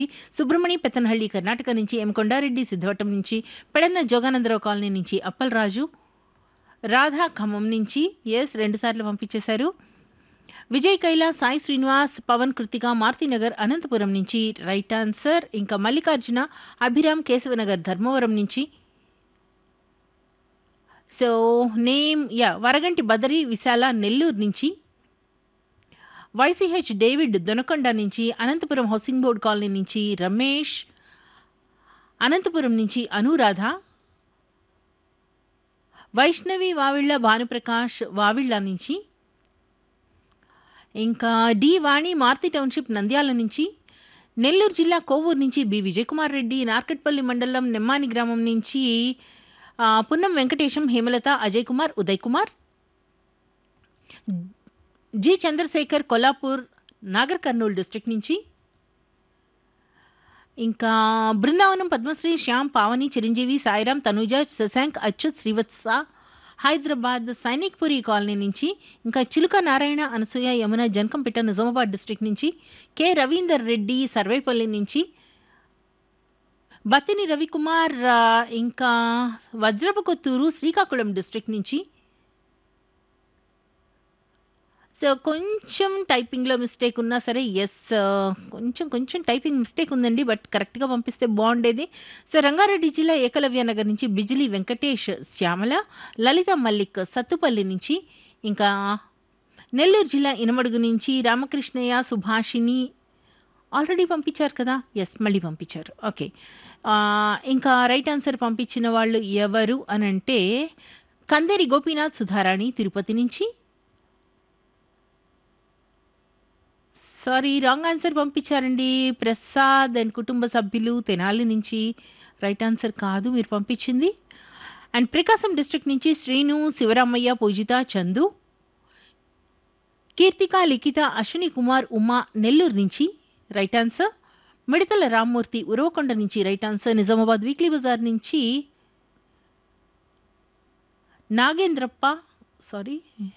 సుబ్రహ్మణి పెత్తనహళ్లి కర్ణాటక నుంచి ఎం కొండారెడ్డి సిద్ధవటం నుంచి పెడన్న జోగానందరావు కాలనీ నుంచి అప్పలరాజు రాధా ఖమ్మం నుంచి ఎస్ రెండుసార్లు పంపించేశారు విజయ్ కైలా సాయి శ్రీనివాస్ పవన్ కృతిక మారుతినగర్ అనంతపురం నుంచి రైట్ ఆన్సర్ ఇంకా మల్లికార్జున అభిరామ్ కేశవనగర్ ధర్మవరం నుంచి సో నేమ్ యా వరగంటి బదరి విశాల నెల్లూరు నుంచి వైసీహెచ్ డేవిడ్ దొనకొండ నుంచి అనంతపురం హౌసింగ్ బోర్డ్ కాలనీ నుంచి రమేష్ అనంతపురం నుంచి అనురాధ వైష్ణవి వావిళ్ళ భానుప్రకాష్ వావిళ్ళ నుంచి ఇంకా డి వాణి మార్తి టౌన్షిప్ నంద్యాల నుంచి నెల్లూరు జిల్లా కోవూరు నుంచి బి విజయకుమార్ రెడ్డి నార్కట్పల్లి మండలం నెమ్మాని గ్రామం నుంచి ఆ, Punnam Venkatesham Hemalatha Ajay Kumar Uday Kumar G Chandrashekar Kollapur Nagarkurnool district నుంచి ఇంకా బృందావనం పద్మశ్రీ శ్యామ్ పావని చిరంజీవి సాయిరాం తనుజ శశాంక్ అచ్యుత్ శ్రీవత్స హైదరాబాద్ సైనిక్పురి కాలనీ నుంచి ఇంకా చిలుక నారాయణ అనసూయ యమున జనకంపేట నిజామాబాద్ డిస్ట్రిక్ట్ నుంచి కె రవీందర్ రెడ్డి సర్వేపల్లి నుంచి బత్తిని రవికుమార్ ఆ, ఇంకా వజ్రపు కొత్తూరు శ్రీకాకుళం డిస్ట్రిక్ట్ నుంచి సో కొంచెం టైపింగ్లో మిస్టేక్ ఉన్నా సరే ఎస్ కొంచెం కొంచెం టైపింగ్ మిస్టేక్ ఉందండి బట్ కరెక్ట్గా పంపిస్తే బాగుండేది సో రంగారెడ్డి జిల్లా ఏకలవ్య నగర్ నుంచి బిజిలి వెంకటేష్ శ్యామల లలిత మల్లిక్ సత్తుపల్లి నుంచి ఇంకా నెల్లూరు జిల్లా ఇనమడుగు నుంచి రామకృష్ణయ్య సుభాషిని ఆల్రెడీ పంపించారు కదా ఎస్ మళ్ళీ పంపించారు ఓకే ఆ, ఇంకా రైట్ ఆన్సర్ పంపించిన వాళ్ళు ఎవరు అని అంటే కందేరి గోపీనాథ్ సుధారాణి తిరుపతి నుంచి సారీ రాంగ్ ఆన్సర్ పంపించారండి ప్రసాద్ అండ్ కుటుంబ సభ్యులు తెనాలి నుంచి రైట్ ఆన్సర్ కాదు మీరు పంపించింది అండ్ ప్రకాశం డిస్ట్రిక్ట్ నుంచి శ్రీను శివరామయ్య పూజిత చందు కీర్తిక లిఖిత అశ్విని కుమార్ ఉమా నెల్లూరు నుంచి రైట్ ఆన్సర్ మిడతల రామ్మూర్తి ఉరవకొండ నుంచి right answer Nizamabad weekly bazaar నుంచి Nagendrappa sorry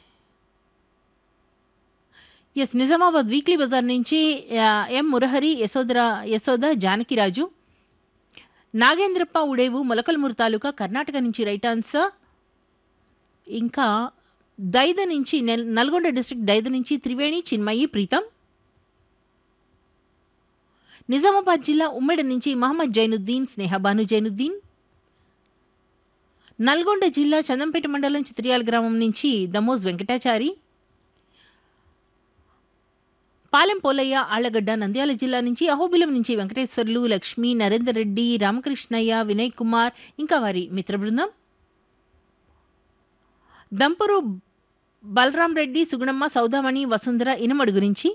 S Nizamabad weekly bazaar నుంచి ఆ, ఎం మురహరి యశోదరా యశోద జానకిరాజు నాగేంద్రప్ప ఉడేవు మొలకల్మూరు తాలూకా కర్ణాటక నుంచి రైట్ ఆన్సర్ ఇంకా దైద నుంచి నెల్- నల్గొండ డిస్ట్రిక్ట్ దైద నుంచి త్రివేణి చిన్మయి ప్రీతం నిజామాబాద్ జిల్లా ఉమ్మెడ నుంచి మహమ్మద్ జైనుద్దీన్ స్నేహబాను జైనుద్దీన్ నల్గొండ జిల్లా చందంపేట మండలం చిత్రియాల గ్రామం నుంచి దమోజ్ వెంకటాచారి పాలెం పోలయ్య ఆళ్లగడ్డ నంద్యాల జిల్లా నుంచి అహోబిలం నుంచి వెంకటేశ్వర్లు లక్ష్మి నరేందర్ రెడ్డి రామకృష్ణయ్య వినయ్ కుమార్ ఇంకా వారి మిత్ర బృందం దంపరు బలరాం రెడ్డి సుగుణమ్మ సౌదామణి వసుంధర ఇనమడు గురించి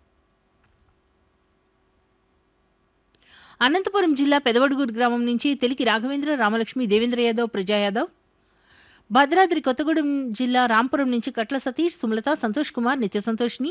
అనంతపురం జిల్లా పెదవడుగూరు గ్రామం నుంచి తెలికి రాఘవేంద్ర రామలక్ష్మి దేవేంద్ర యాదవ్ ప్రజా యాదవ్ భద్రాద్రి కొత్తగూడెం జిల్లా రాంపురం నుంచి కట్ల సతీష్ సుమలత సంతోష్ కుమార్ నిత్య సంతోష్ని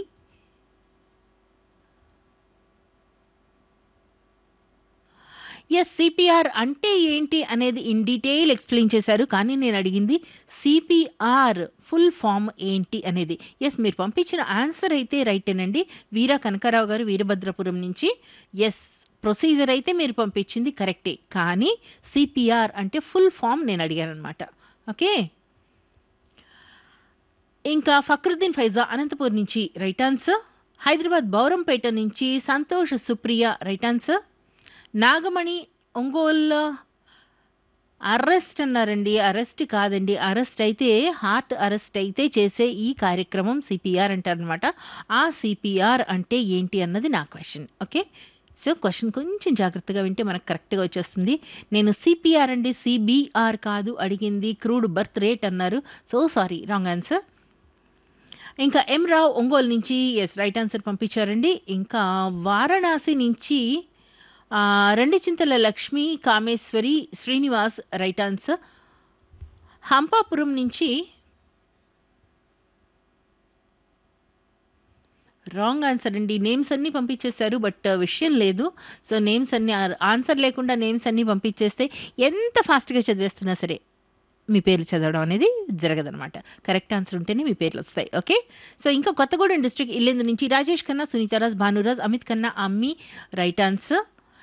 ఎస్ సిపిఆర్ అంటే ఏంటి అనేది ఇన్ డీటెయిల్ ఎక్స్ప్లెయిన్ చేశారు కానీ నేను అడిగింది సిపిఆర్ ఫుల్ ఫామ్ ఏంటి అనేది ఎస్ మీరు పంపించిన ఆన్సర్ అయితే రైటేనండి వీరా కనకారావు గారు వీరభద్రపురం నుంచి ఎస్ ప్రొసీజర్ అయితే మీరు పంపించింది కరెక్టే కానీ సిపిఆర్ అంటే ఫుల్ ఫామ్ నేను అడిగాను అనమాట ఓకే ఇంకా ఫక్రుద్దీన్ ఫైజా అనంతపూర్ నుంచి రైట్ ఆన్సర్ హైదరాబాద్ బౌరంపేట నుంచి Santosh Supriya right answer Nagamani Ongole arrest అన్నారండి అరెస్ట్ కాదండి అరెస్ట్ అయితే హార్ట్ అరెస్ట్ అయితే చేసే ఈ కార్యక్రమం సిపిఆర్ అంటారనమాట ఆ సిపిఆర్ అంటే ఏంటి అన్నది నా క్వశ్చన్ ఓకే సో క్వశ్చన్ కొంచెం జాగ్రత్తగా వింటే మనకు కరెక్ట్గా వచ్చేస్తుంది నేను సిపిఆర్ అండి సిబిఆర్ కాదు అడిగింది క్రూడ్ బర్త్ రేట్ అన్నారు సో సారీ రాంగ్ ఆన్సర్ ఇంకా ఎం రావు ఒంగోలు నుంచి ఎస్ రైట్ ఆన్సర్ పంపించారండి ఇంకా వారణాసి నుంచి ఆ, రెండు చింతల లక్ష్మి కామేశ్వరి శ్రీనివాస్ రైట్ ఆన్సర్ హంపాపురం నుంచి రాంగ్ ఆన్సర్ అండి నేమ్స్ అన్ని పంపించేశారు బట్ విషయం లేదు సో నేమ్స్ అన్ని ఆన్సర్ లేకుండా నేమ్స్ అన్ని పంపించేస్తే ఎంత ఫాస్ట్గా చదివేస్తున్నా సరే మీ పేర్లు చదవడం అనేది జరగదనమాట కరెక్ట్ ఆన్సర్ ఉంటేనే మీ పేర్లు వస్తాయి ఓకే సో ఇంకా కొత్తగూడెం డిస్ట్రిక్ట్ ఇల్లెందు నుంచి రాజేష్ ఖన్నా సునీతారాజ్ భానురాజ్ అమిత్ ఖన్నా అమ్మి రైట్ ఆన్సర్